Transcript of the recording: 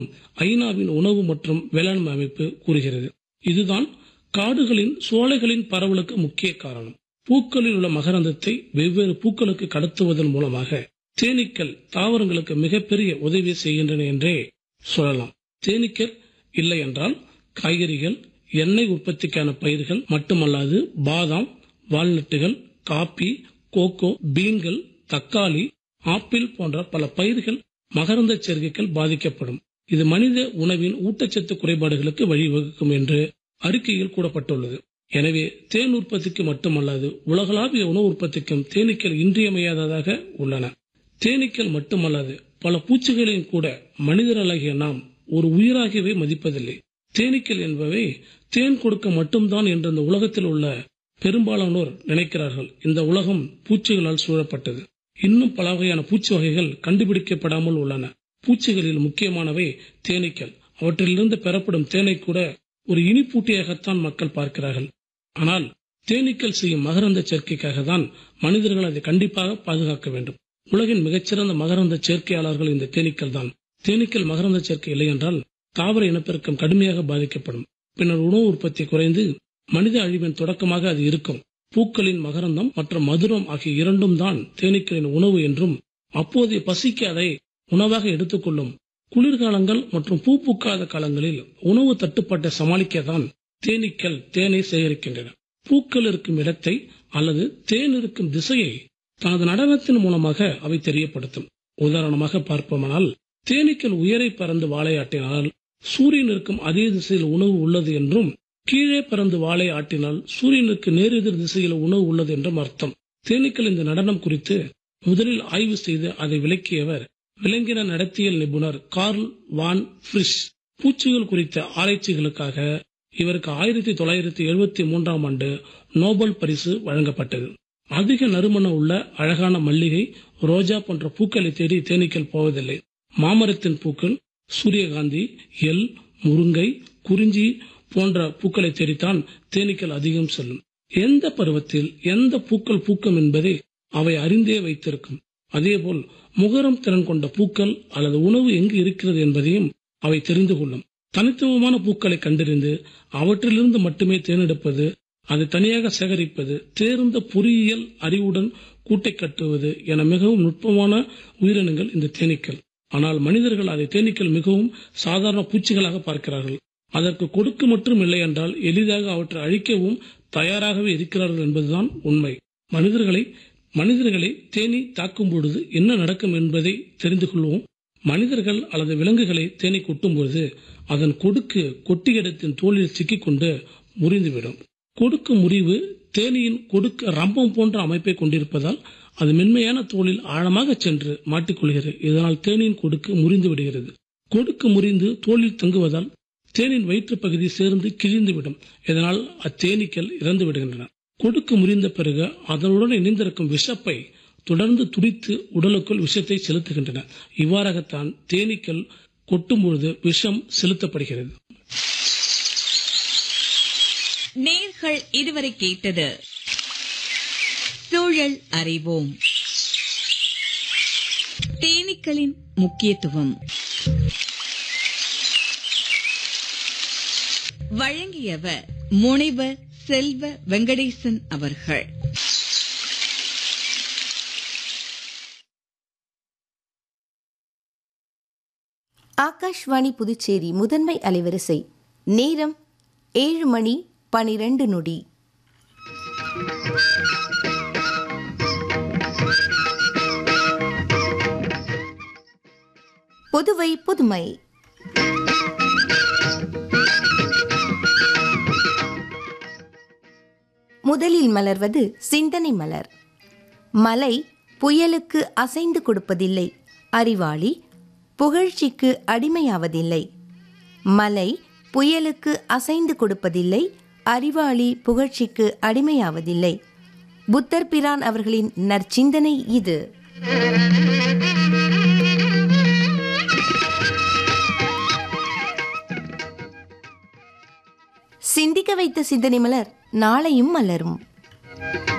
ஐநாவின் உணவு மற்றும் வேளாண்மை அமைப்பு கூறுகிறது இதுதான் காடுகளின் சோலைகளின் பரவலுக்கு முக்கிய காரணம் பூக்களில் உள்ள மகரந்தத்தை வெவ்வேறு பூக்களுக்கு கடத்துவதன் மூலமாக தேனீக்கள் தாவரங்களுக்கு மிகப்பெரிய உதவி செய்கின்றன என்றே சொல்லலாம் தேனீக்கள் இல்லை என்றால் காய்கறிகள் எண்ணெய் உற்பத்திக்கான பயிர்கள் மட்டுமல்லாது பாதாம் வால்நட்டுகள் காபி கோகோ பீன்கள் தக்காளி ஆப்பிள் போன்ற பல பயிர்கள் மகரந்த சேர்க்கைகள் பாதிக்கப்படும் இது மனித உணவின் ஊட்டச்சத்து குறைபாடுகளுக்கு வழிவகுக்கும் என்று அறிக்கையில் கூறப்பட்டுள்ளது எனவே தேன் உற்பத்திக்கு மட்டுமல்லாது உலகளாவிய உணவு உற்பத்திக்கும் தேனீக்கள் இன்றியமையாததாக உள்ளன தேனீக்கள் மட்டுமல்லாது பல பூச்சிகளையும் கூட மனிதர்களாகிய நாம் ஒரு உயிராகவே மதிப்பதில்லை தேனீக்கள் என்பவை தேன் கொடுக்க மட்டும்தான் என்ற இந்த உலகத்தில் உள்ள பெரும்பாலானோர் நினைக்கிறார்கள் இந்த உலகம் பூச்சிகளால் சூழப்பட்டது இன்னும் பல வகையான பூச்சி வகைகள் கண்டுபிடிக்கப்படாமல் உள்ளன பூச்சிகளில் முக்கியமானவை தேனீக்கள் அவற்றிலிருந்து பெறப்படும் தேனை கூட ஒரு இனிப்பூட்டியாகத்தான் மக்கள் பார்க்கிறார்கள் ஆனால் தேனீக்கள் செய்யும் மகரந்த சேர்க்கைக்காக தான் மனிதர்கள் அதை கண்டிப்பாக பாதுகாக்க வேண்டும் உலகின் மிகச்சிறந்த மகரந்த சேர்க்கையாளர்கள் இந்த தேனீக்கள் தான் தேனீக்கள் மகரந்த சேர்க்கை இல்லை என்றால் தாவர இனப்பெருக்கம் கடுமையாக பாதிக்கப்படும் பின்னர் உணவு உற்பத்தி குறைந்து மனித அழிவின் தொடக்கமாக அது இருக்கும் பூக்களின் மகரந்தம் மற்றும் மதுரம் ஆகிய இரண்டும் தான் தேனீக்களின் உணவு என்றும் அப்போதைய பசிக்கு அதை உணவாக எடுத்துக்கொள்ளும் குளிர்காலங்கள் மற்றும் பூ பூக்காத காலங்களில் உணவு தட்டுப்பாட்டை சமாளிக்கத்தான் தேனீக்கள் தேனை சேகரிக்கின்றன பூக்கள் இருக்கும் இடத்தை அல்லது தேன் இருக்கும் திசையை தனது நடனத்தின் மூலமாக அவை தெரியப்படுத்தும் உதாரணமாக பார்ப்போமானால் தேனீக்கள் உயரை பறந்து வாழையாட்டினால் சூரியன் இருக்கும் அதே திசையில் உணவு உள்ளது என்றும் கீழே பறந்து வாழை ஆட்டினால் சூரியனுக்கு நேரெதிர் திசையில் உணவு உள்ளது என்றும் அர்த்தம் தேனீக்கள் இந்த நடனம் குறித்து முதலில் ஆய்வு செய்து அதை விளக்கியவர் விலங்கின நடத்தியல் நிபுணர் கார்ல் வான் ஃபிரிஷ் பூச்சிகள் குறித்த ஆராய்ச்சிகளுக்காக இவருக்கு ஆயிரத்தி தொள்ளாயிரத்தி எழுபத்தி மூன்றாம் ஆண்டு நோபல் பரிசு வழங்கப்பட்டது அதிக நறுமணம் உள்ள அழகான மல்லிகை ரோஜா போன்ற பூக்களை தேடி தேனீக்கள் போவதில்லை மாமரத்தின் பூக்கள் சூரியகாந்தி எல் முருங்கை குறிஞ்சி போன்ற பூக்களை தேடித்தான் தேனீக்கள் அதிகம் செல்லும் எந்த பருவத்தில் எந்த பூக்கள் பூக்கும் என்பதை அவை அறிந்தே வைத்திருக்கும் அதேபோல் முகரம் திறன் கொண்ட பூக்கள் அல்லது உணவு எங்கு இருக்கிறது என்பதையும் அவை தெரிந்து கொள்ளும் தனித்துவமான பூக்களை கண்டறிந்து அவற்றிலிருந்து மட்டுமே தேர்ந்தெடுப்பது அதை தனியாக சேகரிப்பது தேர்ந்த பொறியியல் அறிவுடன் கூட்டை கட்டுவது என மிகவும் நுட்பமான உயிரினங்கள் இந்த தேனீக்கள் ஆனால் மனிதர்கள் அதை தேனீக்கள் மிகவும் சாதாரண பூச்சிகளாக பார்க்கிறார்கள் அதற்கு கொடுக்க மட்டும் இல்லை என்றால் எளிதாக அவற்றை அழிக்கவும் தயாராகவே இருக்கிறார்கள் என்பதுதான் உண்மை மனிதர்களை மனிதர்களை தேனி தாக்கும் பொழுது என்ன நடக்கும் என்பதை தெரிந்து கொள்வோம் மனிதர்கள் அல்லது விலங்குகளை தேனி கொட்டும் பொழுது அதன் கொடுக்கு கொட்டியிடத்தின் தோளில் சிக்கிக்கொண்டு முறிந்துவிடும் கொடுக்கு முறிவு தேனியின் கொடுக்க ரம்பம் போன்ற அமைப்பை கொண்டிருப்பதால் அது மென்மையான தோளில் ஆழமாக சென்று மாட்டிக்கொள்கிறது இதனால் தேனியின் கொடுக்கு முறிந்து விடுகிறது கொடுக்கு முறிந்து தோளில் தங்குவதால் தேனின் வயிற்று பகுதி சேர்ந்து கிழிந்துவிடும் இதனால் அத்தேனீக்கள் இறந்து விடுகின்றன கொடுக்கு முறிந்த பிறகு அதனுடன் இணைந்திருக்கும் விஷப்பை தொடர்ந்து துடித்து உடலுக்குள் விஷத்தை செலுத்துகின்றன இவ்வாறாகத்தான் தேனீக்கள் கொட்டும் பொழுது விஷம் செலுத்தப்படுகிறது நேர்கள் இதுவரை கேட்டது சூழல் அறிவோம் தேனீக்களின் முக்கியத்துவம் வழங்கியவர் முனைவர் செல்வ வெங்கடேசன் அவர்கள் ஆகாஷ்வாணி புதுச்சேரி முதன்மை அலைவரிசை நேரம் ஏழு மணி பனிரெண்டு நொடி புதுவை புதுமை முதலில் மலர்வது சிந்தனை மலர் மலை புயலுக்கு அசைந்து கொடுப்பதில்லை அறிவாளி புகழ்ச்சிக்கு அடிமையாவதில்லை மலை புயலுக்கு அசைந்து கொடுப்பதில்லை அறிவாளி புகழ்ச்சிக்கு அடிமையாவதில்லை புத்தர் பிரான் அவர்களின் நற்சிந்தனை இது சிந்திக்க வைத்த சிந்தனை மலர் நாளையும் மலரும்